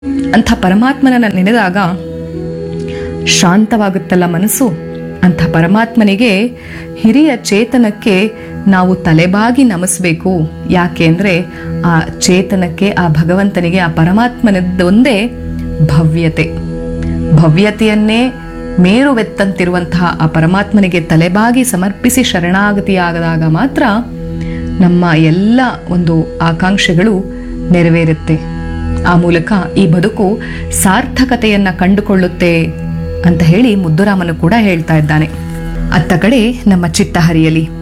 ಅಂಥ ಪರಮಾತ್ಮನನ್ನ ನೆನೆದಾಗ ಶಾಂತವಾಗುತ್ತಲ್ಲ ಮನಸ್ಸು ಅಂಥ ಪರಮಾತ್ಮನಿಗೆ ಹಿರಿಯ ಚೇತನಕ್ಕೆ ನಾವು ತಲೆಬಾಗಿ ನಮಿಸ್ಬೇಕು ಯಾಕೆ ಅಂದರೆ ಆ ಚೇತನಕ್ಕೆ ಆ ಭಗವಂತನಿಗೆ ಆ ಪರಮಾತ್ಮನದ್ದೊಂದೇ ಭವ್ಯತೆ ಭವ್ಯತೆಯನ್ನೇ ಮೇರುವೆತ್ತಂತಿರುವಂತಹ ಆ ಪರಮಾತ್ಮನಿಗೆ ತಲೆಬಾಗಿ ಸಮರ್ಪಿಸಿ ಶರಣಾಗತಿಯಾಗದಾಗ ಮಾತ್ರ ನಮ್ಮ ಎಲ್ಲ ಒಂದು ಆಕಾಂಕ್ಷೆಗಳು ನೆರವೇರುತ್ತೆ ಆ ಮೂಲಕ ಈ ಬದುಕು ಸಾರ್ಥಕತೆಯನ್ನ ಕಂಡುಕೊಳ್ಳುತ್ತೆ ಅಂತ ಹೇಳಿ ಮುದ್ದುರಾಮನು ಕೂಡ ಹೇಳ್ತಾ ಇದ್ದಾನೆ ಅತ್ತ ಕಡೆ ನಮ್ಮ ಚಿತ್ತ ಹರಿಯಲಿ